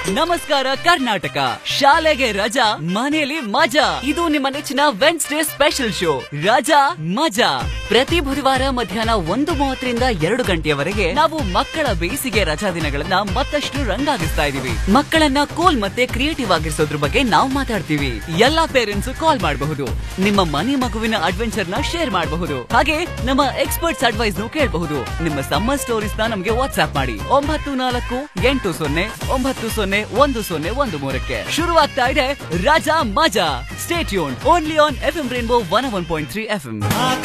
ನಮಸ್ಕಾರ ಕರ್ನಾಟಕ ಶಾಲೆಗೆ ರಜಾ ಮನೆಯಲ್ಲಿ ಮಜಾ ಇದು ನಿಮ್ಮ ನೆಚ್ಚಿನ ವೆನ್ಸ್ಡೇ ಸ್ಪೆಷಲ್ ಶೋ ರಜಾ ಮಜಾ ಪ್ರತಿ ಬುಧವಾರ ಮಧ್ಯಾಹ್ನ ಒಂದು ಮೂವತ್ತರಿಂದ ಎರಡು ಗಂಟೆಯವರೆಗೆ ನಾವು ಮಕ್ಕಳ ಬೇಸಿಗೆ ರಜಾ ದಿನಗಳನ್ನ ಮತ್ತಷ್ಟು ರಂಗಾಗಿಸ್ತಾ ಇದೀವಿ ಮಕ್ಕಳನ್ನ ಕೂಲ್ ಮತ್ತೆ ಕ್ರಿಯೇಟಿವ್ ಆಗಿರಿಸೋದ್ರ ಬಗ್ಗೆ ನಾವು ಮಾತಾಡ್ತೀವಿ ಎಲ್ಲಾ ಪೇರೆಂಟ್ಸ್ ಕಾಲ್ ಮಾಡಬಹುದು ನಿಮ್ಮ ಮನೆ ಮಗುವಿನ ಅಡ್ವೆಂಚರ್ ನ ಶೇರ್ ಮಾಡಬಹುದು ಹಾಗೆ ನಮ್ಮ ಎಕ್ಸ್ಪರ್ಟ್ಸ್ ಅಡ್ವೈಸ್ ನು ಕೇಳಬಹುದು ನಿಮ್ಮ ಸಮ್ಮರ್ ಸ್ಟೋರೀಸ್ ನ ನಮಗೆ ವಾಟ್ಸ್ಆಪ್ ಮಾಡಿ ಒಂಬತ್ತು ನಾಲ್ಕು ಎಂಟು ಸೊನ್ನೆ ಒಂಬತ್ತು ಸೊನ್ನೆ ಒಂದು ಸೊನ್ನೆ ಒಂದು ಮೂರಕ್ಕೆ ಶುರುವಾಗ್ತಾ ಇದೆ ರಾಜಾ ಮಜಾ stay tuned only on F M rainbow one one point three F M